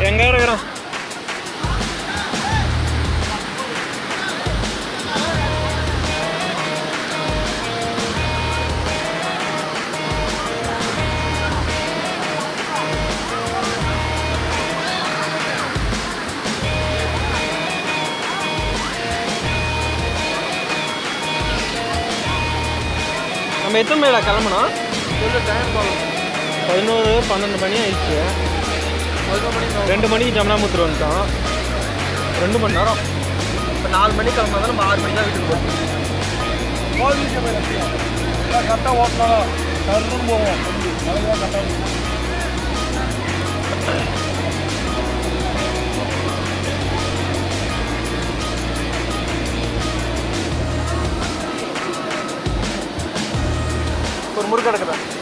எங்க இருக்கிறோம் நம்ம எத்தனை மணில கிளம்பணும் பதினோரு பன்னெண்டு மணி ஆயிடுச்சு ரெண்டு மணிக்கு ஜமுனாமுத்தூர் வந்துட்டோம் ரெண்டு மணி நேரம் இப்போ நாலு மணிக்கு கிளம்புனா நம்ம ஆறு மணி தான் வீட்டுக்கு போகணும் கரெக்டாக ஓட்டணும் கருன்னு போவோம் அதுதான் கரெக்டாக ஒரு முறுக்கு கிடக்குதா